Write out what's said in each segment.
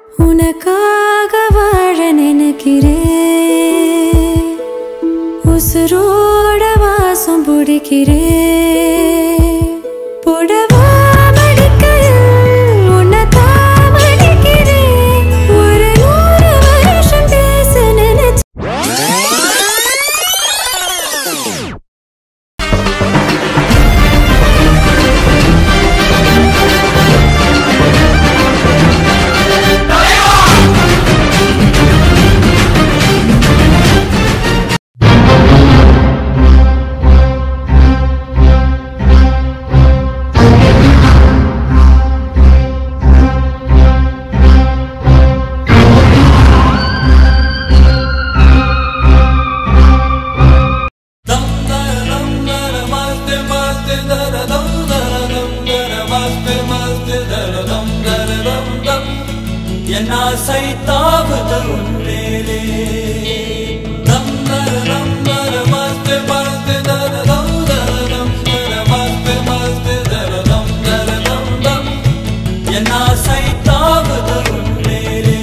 உனக்காக வாழ நினைக்கிறேன் உசுரோட வாசம் பிடிக்கிறேன் புடவா மடிக்கையில் உன்னை தான் மடிக்கிறேன். ஒரு நூறு வருஷம் பேச நினைச்ச என் ஆசை தாவுத உன்மேலே தம் தர தம் தர மஸ்து மஸ்து தர தம் தர தம் தர மஸ்து மஸ்து தர தம் தர தம் தம் என் ஆசை தாவுத உன்மேலே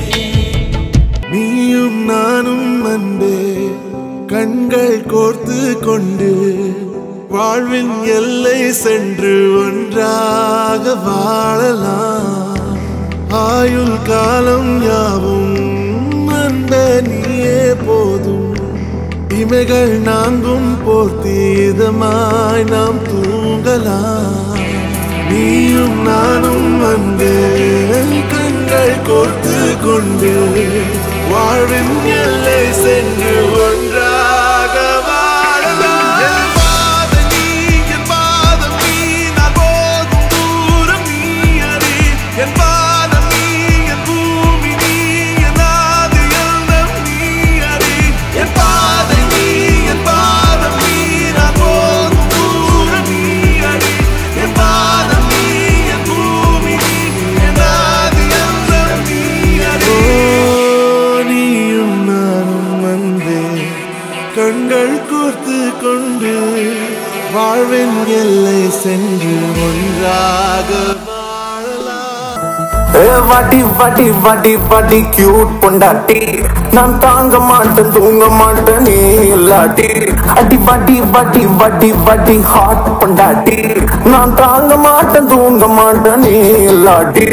நீயும் நானும் அன்பே கண்கள் கோர்த்து கொண்டு வாழ்வின் எல்லை சென்று ஒன்றாக வாழலாம் ஆயுள் காலம் யாவும் அன்ப நீயே போதும் இமைகள் நான்கும் போர்த்தி இதமாய் நாம் தூங்கலாம் நீயும் நானும் வந்து கண்கள் கோர்த்து கொண்டு வாழ்வின் எல்லை சென்று ஒன்றாக வாழலாம் என் பாதம் நீ, என் பாதம் நீ, நான் போகும் தூரம் நீ அறி. என் பாதம் நீ, என் பூமி நீ, என் ஆதி எல்லாம் நீ அறி. என் பாதம் நீ, என் பாதம் நீ, நான் போகும் தூரம் நீ அறி. என் பாதம் நீ, என் பூமி நீ, என் ஆதி எல்லாம் நீ அறி. ஓ, நீயும் நானும் வந்தே கண்கள் கோர்த்து கொண்டு வாழ்வின் எல்லை சென்று ஒன்றாக வாழலாம் ஏ வாட்டி வாட்டி வாட்டி வாட்டி கியூட் பொண்டாட்டி நான் தாங்க மாட்டேன் தூங்க மாட்டேன் நீ இல்லாட்டி அடி வாட்டி வாட்டி வாட்டி வாட்டி ஹாட் பொண்டாட்டி நான் தாங்க மாட்டேன் தூங்க மாட்டேன் நீ இல்லாட்டி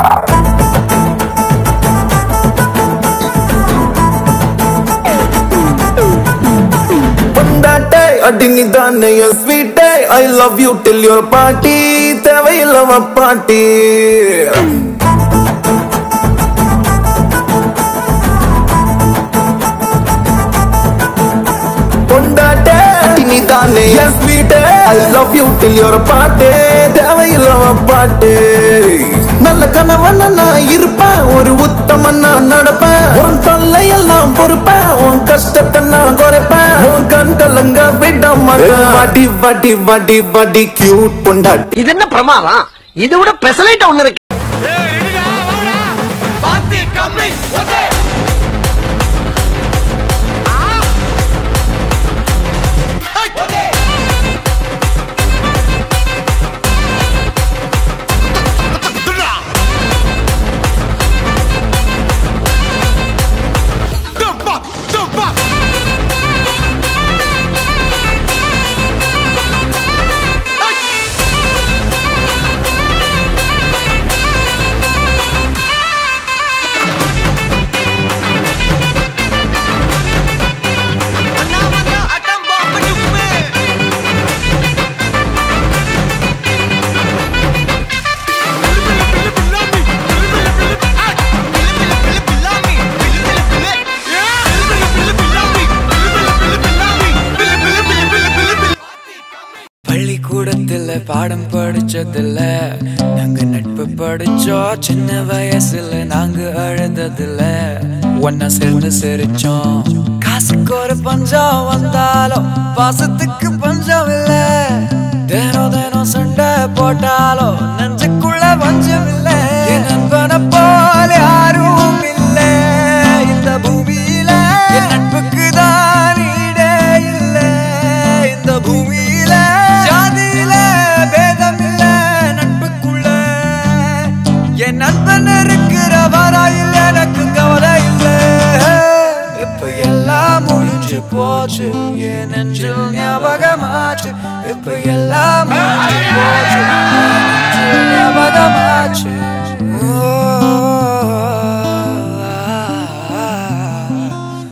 பொண்டாட்டே அடி நீ தானே ஸ்வீட்டே I love you till your பாட்டி தேவையில்லாம பாட்டி பொண்டாட்டே அடி நீ தானே ஸ்வீட்டே I love you till your பாட்டி தேவையில்லாம பாட்டு நல்ல கணவன் நான் இருப்பேன் ஒரு உத்தமன் நான் நடப்பேன் உன் தொல்லையெல்லாம் பொறுப்பேன் உன் கஷ்டத்தை நான் குறைப்பேன் உன் கண் கலங்க விட மாட்டேன் வாட்டி வாட்டி வாட்டி வாட்டி கியூட் பொண்டாட்டி இது என்ன பிரமாதம் இது விட பெசலைட் ஒண்ணு இருக்கு பள்ளிக்கூடத்துல பாடம் படிச்சதில்ல நாங்க நட்பு படிச்சோம் சின்ன வயசுல நாங்க அழுததில்ல ஒன்னா சேர்ந்து சிரிச்சோம் காசுக்கு ஒரு பஞ்சம் வந்தாலும் பாசத்துக்கு பஞ்சம் இல்ல தினம் தினம் சண்டை போட்டாலும் நெஞ்சுக்குள்ள பஞ்சம் இல்ல என் நண்பனை போல யாரும் இல்ல இந்த பூமியில என் நட்புக்கு தான் ஈடே இல்ல இந்த பூமியில ஜாதியில பேதம் இல்ல நட்புக்குள்ள என் நண்பன் இருக்கிற வரையில் எனக்கு கவலை இல்லை இப்ப எல்லாம் முடிஞ்சு போச்சு என் நெஞ்சில் ஞாபகமாச்சு இப்ப எல்லாம் முடிஞ்சு போச்சு என் நெஞ்சில் ஞாபகமாச்சு